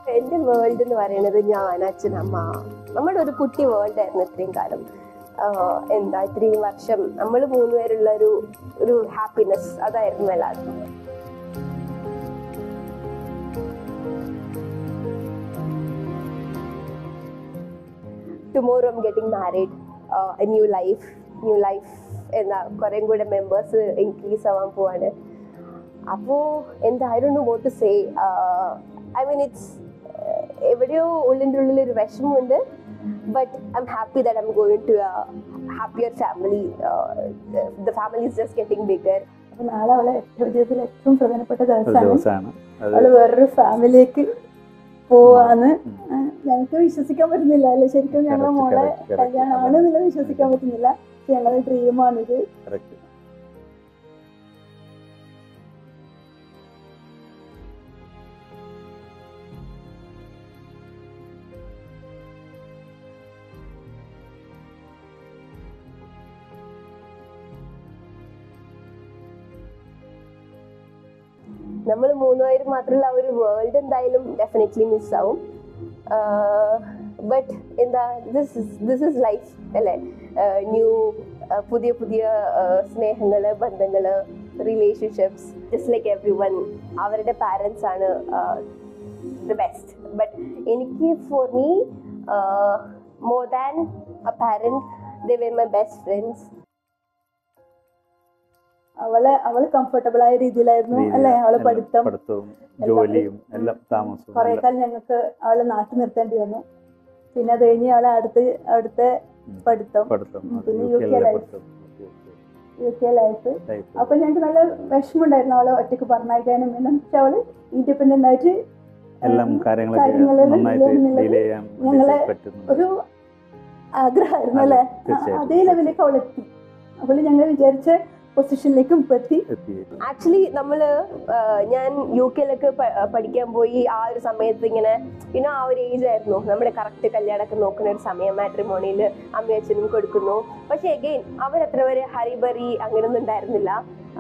എന്റെ വേൾഡ് എന്ന് പറയുന്നത് ഞാൻ അച്ഛൻ അമ്മ നമ്മുടെ ഒരു കുട്ടി വേൾഡ് ആയിരുന്നു ഇത്രയും കാലം ആഹ് എന്താ ഇത്രയും വർഷം നമ്മൾ മൂന്നുപേരുള്ള ഒരു ഒരു ഹാപ്പിനെസ് അതായിരുന്നു എല്ലാവർക്കും tomorrow I'm getting married a new life new life എന്താ കുറേം കൂടെ മെമ്പേഴ്സ് ഇൻക്രീസ് ആവാൻ പോവാണ് അപ്പോൾ എന്താ I do know what to say I mean it's എവിടെയോ ഉള്ളിൻ്റെ ഉള്ളിൽ ഒരു വിഷമമുണ്ട് but I am happy that I am going to happier family the family is just getting bigger അപ്പൊ നാളെ അവളെ ഏറ്റവും ജീവിതത്തിൽ ഏറ്റവും പ്രധാനപ്പെട്ട ഒരു ദിവസമാണ് ദിവസമാണ് അത് അവള് വേറൊരു ഫാമിലിയിലേക്ക് പോവാന്ന് ഉം. ആ, ഞങ്ങൾക്ക് വിശ്വസിക്കാൻ പറ്റുന്നില്ല അല്ലെ ശരിക്കും ഞങ്ങളെ Correct, മോളെ correct, correct. കല്യാണമാണ് എന്നുള്ളത് വിശ്വസിക്കാൻ പറ്റുന്നില്ല പക്ഷെ ഞങ്ങളുടെ ഡ്രീമാണിത് correct. നമ്മൾ മൂന്നുപേരും മാത്രമുള്ള ആ ഒരു വേൾഡ് എന്തായാലും ഡെഫിനറ്റ്ലി മിസ്സാവും ബട്ട് എന്താ this is this is life അല്ലേ ന്യൂ പുതിയ പുതിയ സ്നേഹങ്ങള് ബന്ധങ്ങള് relationships just like every one അവരുടെ പാരൻസ് ആണ് ദ ബെസ്റ്റ് ബട്ട് എനിക്ക് for me more than a parent they were my best friends അവളെ അവള് കംഫർട്ടബിൾ ആയ രീതിയിലായിരുന്നു രീതിയിൽ അല്ലെ അവള് എല്ലാം പഠിത്തം പഠിത്തവും ജോലിയും എല്ലാം താമസവും കുറെ എല്ലാം. കാലം ഞങ്ങൾക്ക് അവളെ നാട്ടിൽ നിർത്തേണ്ടി വന്നു പിന്നെ അത് കഴിഞ്ഞ് അവളെ അടുത്ത് അടുത്ത ഉം. പഠിത്തം പഠിത്തം ഉം, അത് പിന്നെ യു UK കെയിലെ life. പഠിത്തം യു കെ ലൈഫ് Life. അപ്പൊ ഞങ്ങൾക്ക് നല്ല വിഷമമുണ്ടായിരുന്നു അവളെ ഒറ്റയ്ക്ക് പറഞ്ഞയക്കാനും എല്ലാം പക്ഷെ അവള് ഇൻഡിപെൻഡന്റ് ആയിട്ട് എല്ലാം കാര്യങ്ങളൊക്കെ കാര്യങ്ങളെല്ലാം നന്നായിട്ട് deal ചെയ്യുന്നുള്ളത് ഡീൽ ചെയ്യാൻ ഞങ്ങളെ വേണ്ടിയിട്ട് പറ്റുന്നുണ്ട് ഒരു ആഗ്രഹമായിരുന്നു അല്ലേ ആ, തീർച്ചയായിട്ടും. അതേ ലെവലിലേക്ക് അവൾ എത്തി അവള് ഞങ്ങൾ വിചാരിച്ച പൊസിഷനിലേക്കും ഇപ്പൊ എത്തി എത്തി ആക്ച്വലി നമ്മൾ ഞാൻ യു കെയിലൊക്കെ പഠിക്കാൻ പോയി ആ ഒരു സമയത്ത് ഇങ്ങനെ പിന്നെ ആ ഒരു ഏജ് ആയിരുന്നു നമ്മുടെ കറക്റ്റ് കല്യാണമൊക്കെ നോക്കുന്ന ഒരു സമയം മാട്രിമോണിയിൽ അമ്മയും അച്ഛനും കൊടുക്കുന്നു പക്ഷേ എഗെയിൻ അവരത്ര വരെ ഹരിബറി അങ്ങനെയൊന്നും ഉണ്ടായിരുന്നില്ല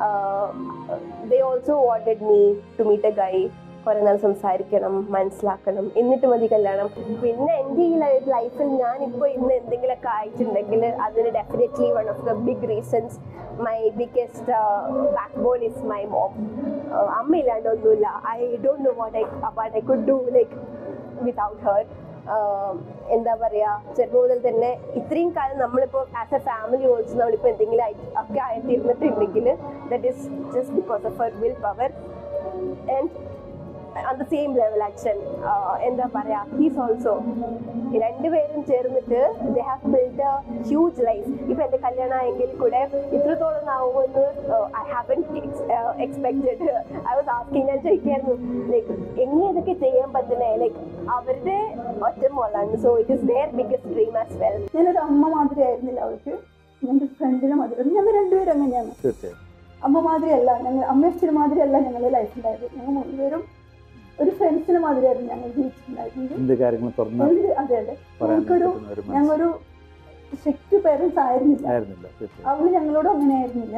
they also wanted me to meet a guy കുറെ നാൾ സംസാരിക്കണം മനസ്സിലാക്കണം എന്നിട്ട് മതി കല്യാണം പിന്നെ എൻ്റെ ഈ ലൈഫിൽ ഞാൻ ഇപ്പോൾ ഇന്ന് എന്തെങ്കിലുമൊക്കെ ആയിട്ടുണ്ടെങ്കിൽ അതിന് definitely one of the big reasons my biggest backbone is my mom അമ്മയില്ലാണ്ട് ഒന്നുമില്ല I don't know what I what I could do like without her എന്താ പറയാ ചെറുപ്പം മുതൽ തന്നെ ഇത്രയും കാലം നമ്മളിപ്പോൾ ആസ് എ ഫാമിലി ഓൾസോ നമ്മളിപ്പോൾ എന്തെങ്കിലും ആയി ഒക്കെ ആയിത്തീർന്നിട്ടുണ്ടെങ്കിൽ that is just because of her willpower and on the same level അച്ഛൻ ആഹ് എന്താ പറയാ ഹീസ് ഓൾസോ രണ്ടുപേരും ചേർന്നിട്ട് they have build a huge life ഇപ്പൊ എന്റെ കല്യാണം ആയെങ്കിൽ കൂടെ ഇത്രത്തോളം ആവുമെന്ന് I haven't expected I was asking ഞാൻ ചോദിക്കായിരുന്നു ലൈക്ക് എങ്ങനെ ഇതൊക്കെ ചെയ്യാൻ പറ്റുന്നേ ലൈക്ക് അവരുടെ ഒറ്റ മോളാണ് so it is their biggest dream as well ഞാനൊരു അമ്മ മാതിരി ആയിരുന്നില്ല അവൾക്ക് ഞങ്ങളുടെ ഫ്രണ്ടിനെ മാതിരി ഞങ്ങൾ രണ്ടുപേരും അങ്ങനെയാണ് തീർച്ചയായും അമ്മ മാതിരിയല്ല ഞങ്ങൾ അമ്മ അച്ഛന് മാതിരിയല്ല ഞങ്ങളുടെ ലൈഫിലുണ്ടായത് ഞങ്ങൾ മൂന്നുപേരും ഒരു ഫ്രണ്ട്സിന് മാതിരിയായിരുന്നു ഞങ്ങൾ ജീവിച്ചിട്ടുണ്ടായിരുന്നത് എന്ത് കാര്യങ്ങൾ തുറന്ന് എന്ത് അതെ അതെ പറയാൻ ഞങ്ങൾക്കൊരു പറ്റുന്ന ഒരു മനസ്സ് ഞങ്ങളൊരു സ്ട്രിക്റ്റ് പേരൻസ് ആയിരുന്നില്ല ആയിരുന്നില്ല തീർച്ചയായും അവള് ഞങ്ങളോട് അങ്ങനെ ആയിരുന്നില്ല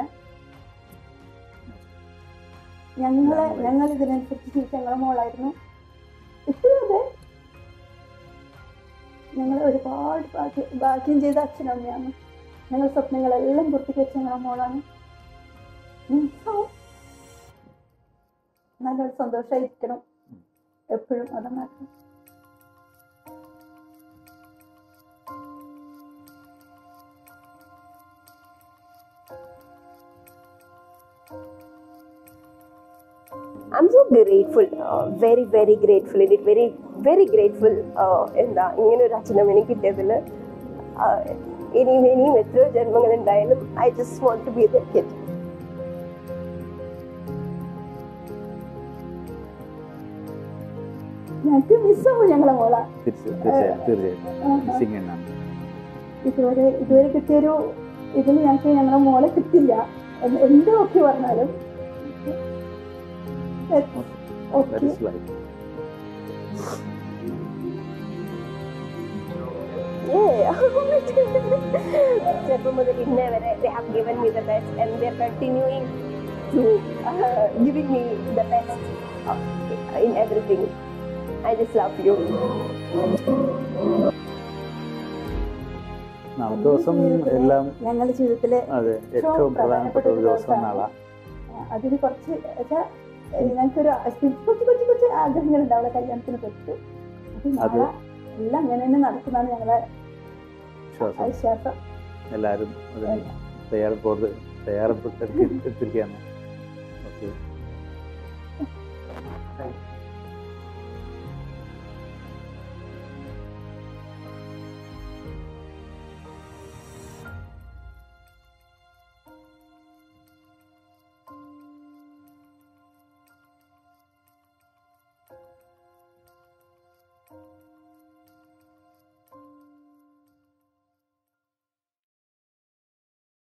ഞങ്ങളെ ഞങ്ങൾ ഇതിനനുസരിച്ച് ജീവിച്ച ഞങ്ങളെ മോളായിരുന്നു ഇപ്പോഴും അതെ ഞങ്ങൾ ഒരുപാട് ഭാഗ്യ ഭാഗ്യം ചെയ്ത അച്ഛനും അമ്മയാണ് ഞങ്ങൾ സ്വപ്നങ്ങളെല്ലാം പൂർത്തീകരിച്ച ഞങ്ങളെ മോളാണ് മിസ്സാവും. നല്ലൊരു സന്തോഷമായിരിക്കണം എപ്പോഴും അത് മാത്രം I am so grateful very very grateful it very very grateful എന്താ ഇങ്ങനെ ഒരു അച്ഛനമ്മനെ കിട്ടിയതിൽ ഇനിയും ഇനിയും എത്രയോ ജന്മങ്ങൾ ഉണ്ടായാലും I just want to be the kid ഞങ്ങൾക്ക് മിസ്സാവും ഞങ്ങളെ മോള തീർച്ചയായും തീർച്ചയായും തീർച്ചയായും ആഹാ. മിസ്സിംഗ് തന്നെയാണ് ഇതുവരെ ഇതുവരെ കിട്ടിയൊരു ഇതിൽ ഞങ്ങൾക്ക് ഞങ്ങളെ മോളെ കിട്ടില്ല എന്ന് എന്ത് ഒക്കെ പറഞ്ഞാലും ദാറ്റ് ഓക്കെ ഇസ് ലൈഫ് ചെറുപ്പം മുതൽ ഇന്നേ വരെ they have given me the best and they're continuing to uh, giving me the best uh, in everything I just love you നാളത്തെ ദിവസം എല്ലാം ഞങ്ങളുടെ ജീവിതത്തിലെ അതെ ഏറ്റവും പ്രധാനപ്പെട്ട ഒരു ദിവസം നാളാണ് അതിന് കുറച്ച് വെച്ചാൽ ഞങ്ങൾക്കൊരു കൊച്ചു കൊച്ചു കൊച്ചു ആഗ്രഹങ്ങൾ ഉണ്ടാവുള്ള കല്യാണത്തിന് പറ്റി അത് നാളെ എല്ലാം അങ്ങനെ തന്നെ നടക്കുന്നതാണ് ഞങ്ങളെ വിശ്വാസം വിശ്വാസം എല്ലാവരും അതിന് തയ്യാറെടുപ്പോട് തയ്യാറെടുപ്പെട്ടിരിക്കുകയാണ് ഓക്കെ